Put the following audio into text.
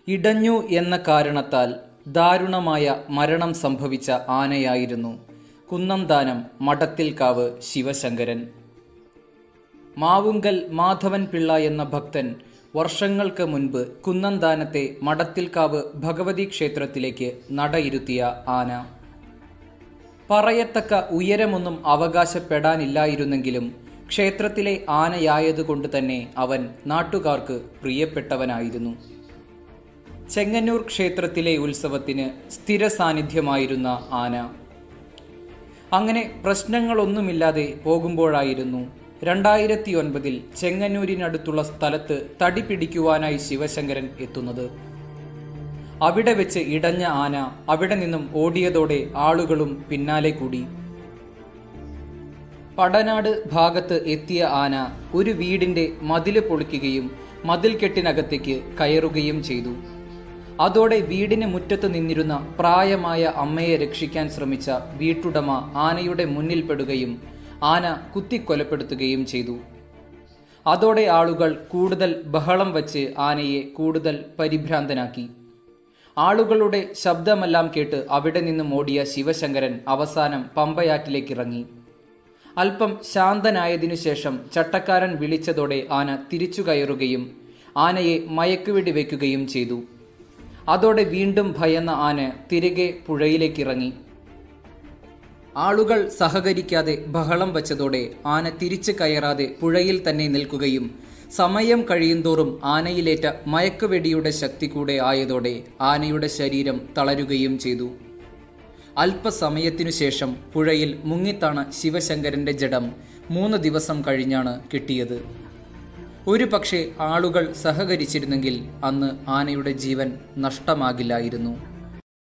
ഇടഞ്ഞു എന്ന കാരണത്താൽ ദാരുണമായ മരണം സംഭവിച്ച ആനയായിരുന്നു കുന്നംദാനം മഠത്തിൽക്കാവ് ശിവശങ്കരൻ മാവുങ്കൽ മാധവൻ പിള്ള എന്ന ഭക്തൻ വർഷങ്ങൾക്ക് മുൻപ് കുന്നംദാനത്തെ മഠത്തിൽക്കാവ് ഭഗവതി ക്ഷേത്രത്തിലേക്ക് നടയിരുത്തിയ ആന പറയത്തക്ക ഉയരമൊന്നും അവകാശപ്പെടാനില്ലായിരുന്നെങ്കിലും ക്ഷേത്രത്തിലെ ആനയായതുകൊണ്ട് തന്നെ അവൻ നാട്ടുകാർക്ക് പ്രിയപ്പെട്ടവനായിരുന്നു ചെങ്ങന്നൂർ ക്ഷേത്രത്തിലെ ഉത്സവത്തിന് സ്ഥിര സാന്നിധ്യമായിരുന്ന ആന അങ്ങനെ പ്രശ്നങ്ങളൊന്നുമില്ലാതെ പോകുമ്പോഴായിരുന്നു രണ്ടായിരത്തി ഒൻപതിൽ ചെങ്ങന്നൂരിനടുത്തുള്ള സ്ഥലത്ത് തടി പിടിക്കുവാനായി ശിവശങ്കരൻ എത്തുന്നത് അവിടെ വെച്ച് ഇടഞ്ഞ ആന അവിടെ നിന്നും ഓടിയതോടെ ആളുകളും പിന്നാലെ കൂടി പടനാട് ഭാഗത്ത് എത്തിയ ആന ഒരു വീടിന്റെ മതില് പൊളിക്കുകയും മതിൽ കെട്ടിനകത്തേക്ക് കയറുകയും ചെയ്തു അതോടെ വീടിന് മുറ്റത്ത് നിന്നിരുന്ന പ്രായമായ അമ്മയെ രക്ഷിക്കാൻ ശ്രമിച്ച വീട്ടുടമ ആനയുടെ മുന്നിൽപ്പെടുകയും ആന കുത്തിക്കൊലപ്പെടുത്തുകയും ചെയ്തു അതോടെ ആളുകൾ കൂടുതൽ ബഹളം വച്ച് ആനയെ കൂടുതൽ പരിഭ്രാന്തനാക്കി ആളുകളുടെ ശബ്ദമെല്ലാം കേട്ട് അവിടെ നിന്നും ഓടിയ ശിവശങ്കരൻ അവസാനം പമ്പയാറ്റിലേക്കിറങ്ങി അല്പം ശാന്തനായതിനു ശേഷം ചട്ടക്കാരൻ വിളിച്ചതോടെ ആന തിരിച്ചു കയറുകയും ആനയെ മയക്കുവെടി വയ്ക്കുകയും ചെയ്തു അതോടെ വീണ്ടും ഭയന്ന ആന തിരികെ പുഴയിലേക്കിറങ്ങി ആളുകൾ സഹകരിക്കാതെ ബഹളം വച്ചതോടെ ആന തിരിച്ചു കയറാതെ പുഴയിൽ തന്നെ നിൽക്കുകയും സമയം കഴിയുന്തോറും ആനയിലേറ്റ മയക്കുവെടിയുടെ ശക്തി കൂടെ ആയതോടെ ആനയുടെ ശരീരം തളരുകയും ചെയ്തു അല്പസമയത്തിനു ശേഷം പുഴയിൽ മുങ്ങിത്താണ ശിവശങ്കരന്റെ ജഡം മൂന്ന് ദിവസം കഴിഞ്ഞാണ് കിട്ടിയത് ഒരു പക്ഷേ ആളുകൾ സഹകരിച്ചിരുന്നെങ്കിൽ അന്ന് ആനയുടെ ജീവൻ നഷ്ടമാകില്ലായിരുന്നു